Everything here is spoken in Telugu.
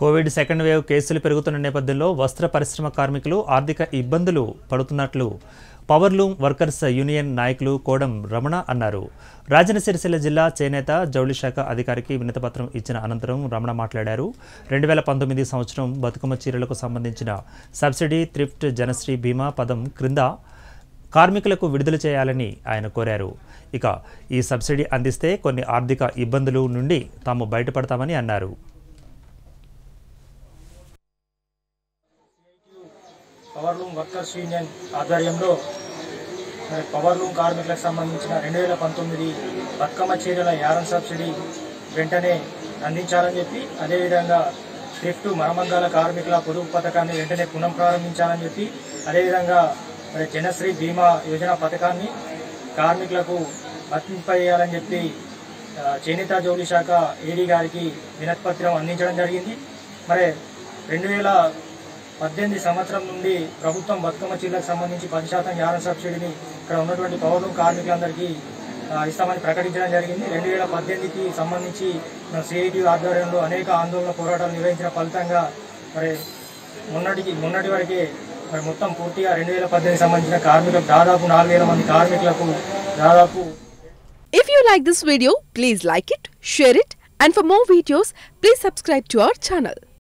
కోవిడ్ సెకండ్ వేవ్ కేసులు పెరుగుతున్న నేపథ్యంలో వస్త్ర పరిశ్రమ కార్మికులు ఆర్థిక ఇబ్బందులు పడుతున్నట్లు పవర్లూమ్ వర్కర్స్ యూనియన్ నాయకులు కోడం రమణ అన్నారు రాజన్న సిరిసిల్ల జిల్లా చేనేత జౌళి శాఖ అధికారికి వినతిపత్రం ఇచ్చిన అనంతరం రమణ మాట్లాడారు రెండు వేల పంతొమ్మిది సంవత్సరం బతుకమ్మ చీరలకు సంబంధించిన సబ్సిడీ థ్రిఫ్ట్ జనశ్రీ బీమా పదం క్రింద కార్మికులకు విడుదల చేయాలని ఆయన కోరారు ఇక ఈ సబ్సిడీ అందిస్తే కొన్ని ఆర్థిక ఇబ్బందులు నుండి తాము బయటపడతామని అన్నారు పవర్లూమ్ వర్కర్స్ యూనియన్ ఆధ్వర్యంలో మరి పవర్లూమ్ కార్మికులకు సంబంధించిన రెండు వేల పంతొమ్మిది బతుకమ్మ చీరల యారన్ సబ్సిడీ వెంటనే అందించాలని చెప్పి అదేవిధంగా థ్రిఫ్ట్ మరమగ్గాల కార్మికుల పొదుపు పథకాన్ని వెంటనే పునః ప్రారంభించాలని చెప్పి అదేవిధంగా మరి జనశ్రీ బీమా యోజన పథకాన్ని కార్మికులకు వర్తింపజేయాలని చెప్పి ఆ, చేనేత జౌళి శాఖ ఏడీ గారికి వినతిపత్రం అందించడం జరిగింది మరి రెండు వేల పద్దెనిమిది సంవత్సరం నుండి ప్రభుత్వం బతుకమ్మ చీరలకు సంబంధించి పది శాతం యారన్ సబ్సిడీని ఇక్కడ ఉన్నటువంటి పౌరులు కార్మికులందరికీ ఆ, ఇస్తామని ప్రకటించడం జరిగింది రెండు వేల పద్దెనిమిదికి సంబంధించి మన సిఐటి ఆధ్వర్యంలో అనేక ఆందోళన పోరాటాలు నిర్వహించిన ఫలితంగా మరి మొన్నటికి మొన్నటి వరకే మరి మొత్తం పూర్తిగా రెండు వేల పద్దెనిమిది సంబంధించిన కార్మికులకు దాదాపు నాలుగు వేల మంది కార్మికులకు దాదాపు If you like this video, please like it, share it, and for more videos, please subscribe to our channel.